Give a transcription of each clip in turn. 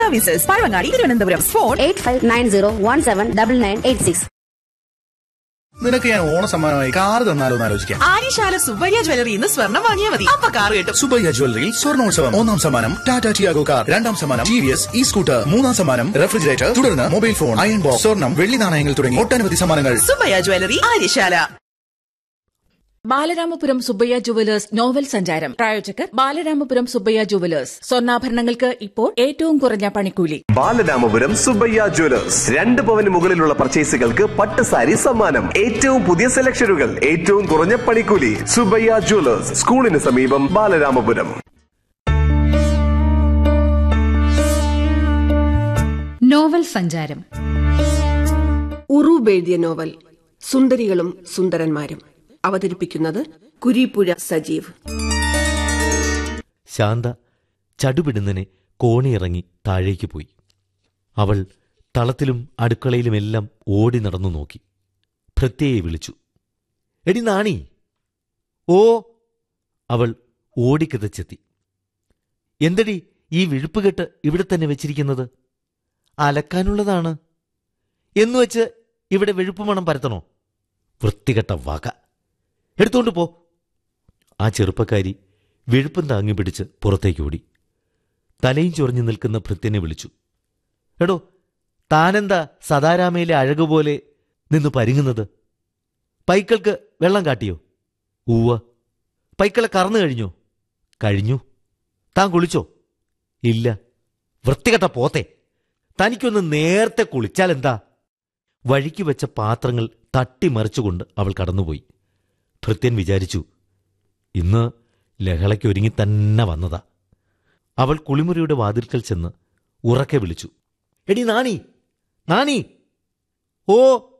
services Pazhavangadi Thiruvananthapuram phone eight five nine zero one seven double nine eight six നിനക്ക് ഞാൻ ഓണ സമ്മാനമായി കാർ തന്നാലോ എന്ന് ആലോചിക്കാം ആര്യശാല സുബ്ബയ്യ ജ്വല്ലറി ഇന്ന് സ്വർണം വാങ്ങിയാൽ മതി അപ്പൊ കാർ കിട്ടും സുബയ്യ ജ്വല്ലറിയിൽ സ്വർണോത്സവം ഒന്നാം സമ്മാനം ടാറ്റ ടിയാഗോ കാർ രണ്ടാം സമ്മാനം T V S E scooter മൂന്നാം സമ്മാനം റെഫ്രിജറേറ്റർ തുടർന്ന് മൊബൈൽ ഫോൺ അയൺ ബോക്സ് സ്വർണം വെള്ളി നാണയങ്ങൾ തുടങ്ങി ഒട്ടനവധി സമ്മാനങ്ങൾ Subbaiah jewellery Aryasala Balaramapuram Subbaiah jewellers novel സഞ്ചാരം പ്രായോജകർ ബാലരാമപുരം സുബ്ബയ്യ ജുവലേഴ്സ് സ്വർണ്ണാഭരണങ്ങൾക്ക് ഇപ്പോൾ ഏറ്റവും കുറഞ്ഞ പണിക്കൂലി ബാലരാമപുരം സുബയ്യ ജ്വല്ലേഴ്സ് രണ്ട് പവന് മുകളിലുള്ള പർച്ചേസുകൾക്ക് പട്ട് സാരി സമ്മാനം ഏറ്റവും പുതിയ സെലക്ഷനുകൾ ഏറ്റവും കുറഞ്ഞ പണിക്കൂലി സുബയ്യ ജ്വല്ലേഴ്സ് സ്കൂളിന് സമീപം ബാലരാമപുരം നോവൽ സഞ്ചാരം ഉറൂബ് എഴുതിയ നോവൽ സുന്ദരികളും സുന്ദരന്മാരും അവതരിപ്പിക്കുന്നത് കുരീപ്പുഴ സജീവ് ശാന്ത ചടുപിടുന്നനെ കോണിയിറങ്ങി താഴേക്ക് പോയി അവൾ തളത്തിലും അടുക്കളയിലുമെല്ലാം ഓടി നടന്നു നോക്കി ഭൃത്യയെ വിളിച്ചു എടി നാണി ഓ അവൾ ഓടിക്കിതച്ചെത്തി എന്തടി ഈ വിഴുപ്പുകെട്ട് ഇവിടെ തന്നെ വെച്ചിരിക്കുന്നത് അലക്കാനുള്ളതാണ് എന്നുവെച്ച് ഇവിടെ വെഴുപ്പ് മണം പരത്തണോ വൃത്തികെട്ട വക എടുത്തോണ്ട് പോ ആ ചെറുപ്പക്കാരി വെഴുപ്പും താങ്ങി പിടിച്ച് പുറത്തേക്ക് ഓടി തലയും ചൊറിഞ്ഞു നിൽക്കുന്ന ഭൃത്യനെ വിളിച്ചു എടോ താനെന്താ സദാരാമയിലെ അഴകുപോലെ നിന്ന് പരുങ്ങുന്നത് പൈക്കൾക്ക് വെള്ളം കാട്ടിയോ ഊവ പൈക്കളെ കറന്നു കഴിഞ്ഞോ കഴിഞ്ഞു താൻ കുളിച്ചോ ഇല്ല വൃത്തികെട്ട പോത്തെ തനിക്കൊന്ന് നേരത്തെ കുളിച്ചാലെന്താ വഴിക്ക് വെച്ച പാത്രങ്ങൾ തട്ടിമറിച്ചുകൊണ്ട് അവൾ കടന്നുപോയി ഭൃത്യൻ വിചാരിച്ചു ഇന്ന് ലഹളയ്ക്ക് ഒരുങ്ങി തന്നെ വന്നതാ അവൾ കുളിമുറിയുടെ വാതിൽക്കൽ ചെന്ന് ഉറക്കെ വിളിച്ചു എടി നാണി നാണി ഓ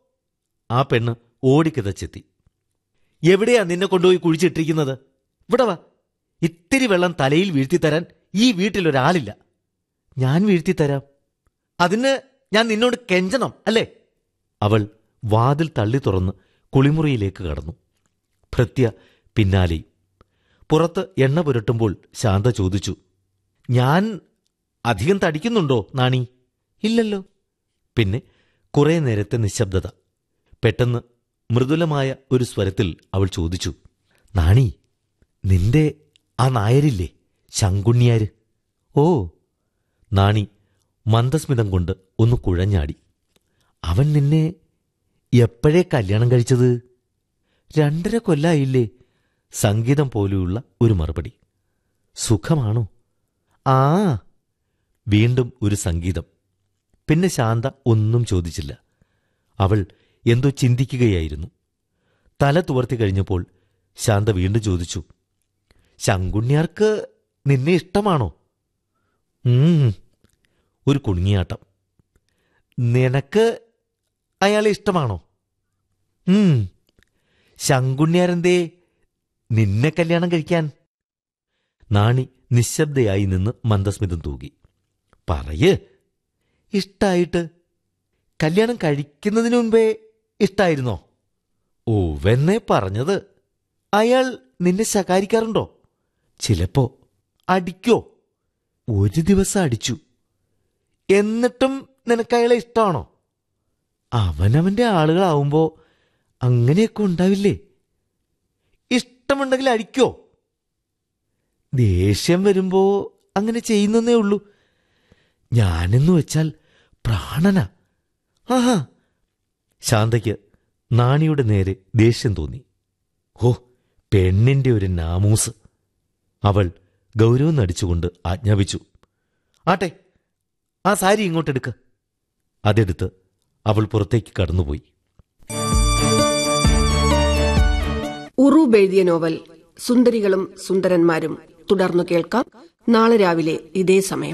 ആ പെണ്ണ് ഓടിക്കിതച്ചെത്തി എവിടെയാ നിന്നെ കൊണ്ടുപോയി കുഴിച്ചിട്ടിരിക്കുന്നത് ഇവിടെ വാ ഇത്തിരി വെള്ളം തലയിൽ വീഴ്ത്തിത്തരാൻ ഈ വീട്ടിലൊരാളില്ല ഞാൻ വീഴ്ത്തിത്തരാം അതിന് ഞാൻ നിന്നോട് കെഞ്ചണം അല്ലേ അവൾ വാതിൽ തള്ളി തുറന്ന് കുളിമുറിയിലേക്ക് കടന്നു ഭൃത്യ പിന്നാലെയും പുറത്ത് എണ്ണ പുരട്ടുമ്പോൾ ശാന്ത ചോദിച്ചു ഞാൻ അധികം തടിക്കുന്നുണ്ടോ നാണി ഇല്ലല്ലോ പിന്നെ കുറെ നേരത്തെ നിശബ്ദത പെട്ടെന്ന് മൃദുലമായ ഒരു സ്വരത്തിൽ അവൾ ചോദിച്ചു നാണി നിന്റെ ആ നായരില്ലേ ശങ്കുണ്ണിയാര് ഓ നാണി മന്ദസ്മിതം കൊണ്ട് ഒന്ന് കുഴഞ്ഞാടി അവൻ നിന്നെ എപ്പോഴേ കല്യാണം കഴിച്ചത് രണ്ടര കൊല്ലായില്ലേ സംഗീതം പോലെയുള്ള ഒരു മറുപടി സുഖമാണോ ആ വീണ്ടും ഒരു സംഗീതം പിന്നെ ശാന്ത ഒന്നും ചോദിച്ചില്ല അവൾ എന്തോ ചിന്തിക്കുകയായിരുന്നു തല തുവർത്തി കഴിഞ്ഞപ്പോൾ ശാന്ത വീണ്ടും ചോദിച്ചു ശങ്കുണ്ണിയാർക്ക് നിന്നെ ഇഷ്ടമാണോ ഉം, ഒരു കുണുങ്ങിയാട്ടം നിനക്ക് അയാളെ ഇഷ്ടമാണോ ഉം, ശങ്കുണ്ണിയാരെന്തേ നിന്നെ കല്യാണം കഴിക്കാൻ നാണി നിശബ്ദയായി നിന്ന് മന്ദസ്മിതം തൂകി പറയ് ഇഷ്ടായിട്ട് കല്യാണം കഴിക്കുന്നതിന് മുമ്പേ ഇഷ്ടായിരുന്നോ ഓവെന്നേ പറഞ്ഞത് അയാൾ നിന്നെ ശകാരിക്കാറുണ്ടോ ചിലപ്പോ അടിക്കോ ഒരു ദിവസം അടിച്ചു എന്നിട്ടും നിനക്ക് അയാളെ ഇഷ്ടമാണോ അവനവന്റെ ആളുകളാവുമ്പോ അങ്ങനെയൊക്കെ ഉണ്ടാവില്ലേ ഇഷ്ടമുണ്ടെങ്കിൽ അടിക്കോ ദേഷ്യം വരുമ്പോ അങ്ങനെ ചെയ്യുന്നേ ഉള്ളൂ ഞാനെന്ന് വെച്ചാൽ പ്രാണനാ ആഹാ ശാന്തയ്ക്ക് നാണിയുടെ നേരെ ദേഷ്യം തോന്നി ഓ പെണ്ണിന്റെ ഒരു നാമൂസ് അവൾ ഗൗരവം നടിച്ചുകൊണ്ട് ആജ്ഞാപിച്ചു ആട്ടെ ആ സാരി ഇങ്ങോട്ടെടുക്ക അതെടുത്ത് അവൾ പുറത്തേക്ക് കടന്നുപോയി ഉറൂബ് എഴുതിയ നോവൽ സുന്ദരികളും സുന്ദരന്മാരും തുടർന്നു കേൾക്കാം നാളെ രാവിലെ ഇതേ സമയം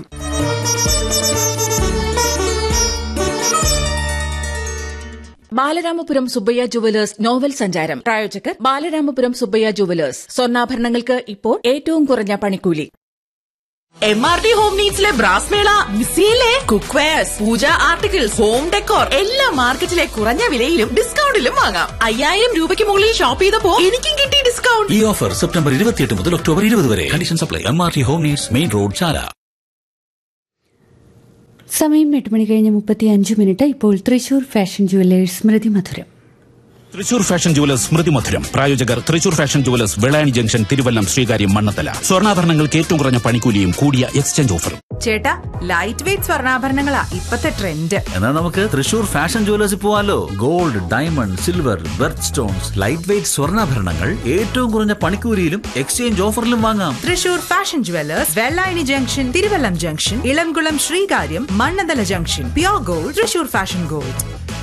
ബാലരാമപുരം സുബ്ബയ്യ ജുവലേഴ്സ് നോവൽ സഞ്ചാരം പ്രായോജകർ ബാലരാമപുരം സുബ്ബയ്യ ജുവലേഴ്സ് സ്വർണ്ണാഭരണങ്ങൾക്ക് ഇപ്പോൾ ഏറ്റവും കുറഞ്ഞ പണിക്കൂലി എം ആർ ടി ഹോം നീഡ്സിലെ ബ്രാസ് മേള മിസ്സിയിലെ cook wares pooja articles home decor എല്ലാ മാർക്കറ്റിലെ കുറഞ്ഞ വിലയിലും ഡിസ്കൗണ്ടിലും വാങ്ങാം അയ്യായിരം രൂപയ്ക്ക് മുകളിൽ ഷോപ്പ് ചെയ്തപ്പോ എനിക്കും കിട്ടി ഡിസ്കൗണ്ട് ഈ ഓഫർ സെപ്റ്റംബർ ഇരുപത്തിയെട്ട് മുതൽ ഒക്ടോബർ ഇരുപത് വരെ conditions apply M R T home needs main road Chala സമയം എട്ട് മണി കഴിഞ്ഞ് മുപ്പത്തി അഞ്ച് മിനിറ്റ് ഇപ്പോൾ തൃശൂർ ഫാഷൻ ജുവല്ലേഴ്സ് സ്മൃതി മധുരം തൃശൂർ ഫാഷൻ ജുവലേഴ്സ് സ്മൃതി മധുരം പ്രായോജകർ Thrissur fashion jewellers Vellayani junction Thiruvallam Sreekaryam Mannanthala സ്വർണ്ണാഭരണങ്ങൾക്ക് ഏറ്റവും കുറഞ്ഞ പണിക്കൂലിയും കൂടിയ എക്സ്ചേഞ്ച് ഓഫറും ചേട്ടാ ലൈറ്റ് വെയിറ്റ് സ്വർണ്ണാഭരണങ്ങളാ ഇപ്പത്തെ ട്രെൻഡ് എന്നാൽ നമുക്ക് തൃശൂർ ഫാഷൻ ജുവലേഴ്സിൽ പോവാലോ gold diamond silver birth stones light weight സ്വർണ്ണാഭരണങ്ങൾ ഏറ്റവും കുറഞ്ഞ പണിക്കൂലിയിലും എക്സ്ചേഞ്ച് ഓഫറിലും വാങ്ങാം Thrissur fashion jewellers Vellayani junction Thiruvallam junction Ilamkulam Sreekaryam Mannanthala junction pure gold Thrissur fashion gold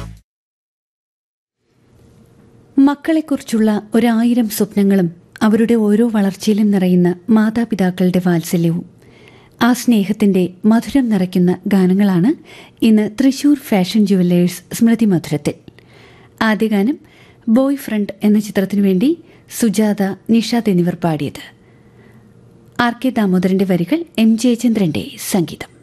മക്കളെക്കുറിച്ചുള്ള ഒരായിരം സ്വപ്നങ്ങളും അവരുടെ ഓരോ വളർച്ചയിലും നിറയുന്ന മാതാപിതാക്കളുടെ വാത്സല്യവും ആ സ്നേഹത്തിന്റെ മധുരം നിറയ്ക്കുന്ന ഗാനങ്ങളാണ് ഇന്ന് തൃശൂർ ഫാഷൻ ജുവല്ലേഴ്സ് സ്മൃതി മധുരത്തിൽ ആദ്യ ഗാനം ബോയ് ഫ്രണ്ട് എന്ന ചിത്രത്തിനു വേണ്ടി സുജാത നിഷാദ് എന്നിവർ പാടിയത് ആർ കെ ദാമോദരന്റെ വരികൾ എം ജയചന്ദ്രന്റെ സംഗീതം